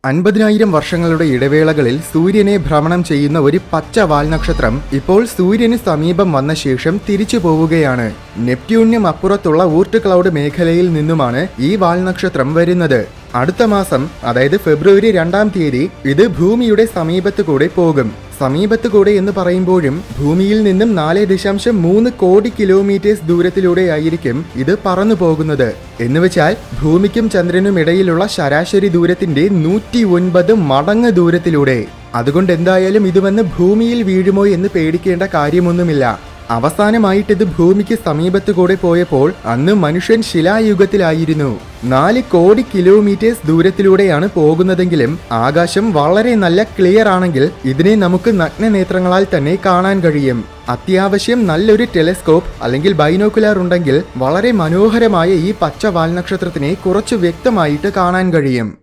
അൻപതിനായിരം വർഷങ്ങളുടെ ഇടവേളകളിൽ സൂര്യനെ ഭ്രമണം ചെയ്യുന്ന ഒരു പച്ച വാൽനക്ഷത്രം ഇപ്പോൾ സൂര്യന് സമീപം വന്ന ശേഷം തിരിച്ചു പോവുകയാണ് നെപ്റ്റ്യൂണിനും അപ്പുറത്തുള്ള ഊർട്ട് ക്ലൗഡ് മേഖലയിൽ നിന്നുമാണ് ഈ വാൽനക്ഷത്രം വരുന്നത് അടുത്ത മാസം അതായത് ഫെബ്രുവരി രണ്ടാം തീയതി ഇത് ഭൂമിയുടെ സമീപത്ത് കൂടെ പോകും സമീപത്ത് കൂടെ എന്ന് പറയുമ്പോഴും ഭൂമിയിൽ നിന്നും നാല് ദശാംശം മൂന്ന് കോടി കിലോമീറ്റേഴ്സ് ദൂരത്തിലൂടെ ആയിരിക്കും ഇത് പറന്നു പോകുന്നത് എന്നുവെച്ചാൽ ഭൂമിക്കും ചന്ദ്രനും ഇടയിലുള്ള ശരാശരി ദൂരത്തിന്റെ നൂറ്റി ഒൻപത് മടങ്ങ് ദൂരത്തിലൂടെ അതുകൊണ്ട് എന്തായാലും ഇത് വന്ന് ഭൂമിയിൽ വീഴുമോ എന്ന് പേടിക്കേണ്ട കാര്യമൊന്നുമില്ല അവസാനമായിട്ട് ഇത് ഭൂമിക്ക് സമീപത്ത് കൂടെ പോയപ്പോൾ അന്ന് മനുഷ്യൻ ശിലായുഗത്തിലായിരുന്നു നാല് കോടി കിലോമീറ്റേഴ്സ് ദൂരത്തിലൂടെയാണ് പോകുന്നതെങ്കിലും ആകാശം വളരെ നല്ല ക്ലിയർ ആണെങ്കിൽ ഇതിനെ നമുക്ക് നഗ്നനേത്രങ്ങളാൽ തന്നെ കാണാൻ കഴിയും അത്യാവശ്യം നല്ലൊരു ടെലസ്കോപ്പ് അല്ലെങ്കിൽ ബൈനോക്കുലാർ ഉണ്ടെങ്കിൽ വളരെ മനോഹരമായ ഈ പച്ച വാൽനക്ഷത്രത്തിനെ കുറച്ച് വ്യക്തമായിട്ട് കാണാൻ കഴിയും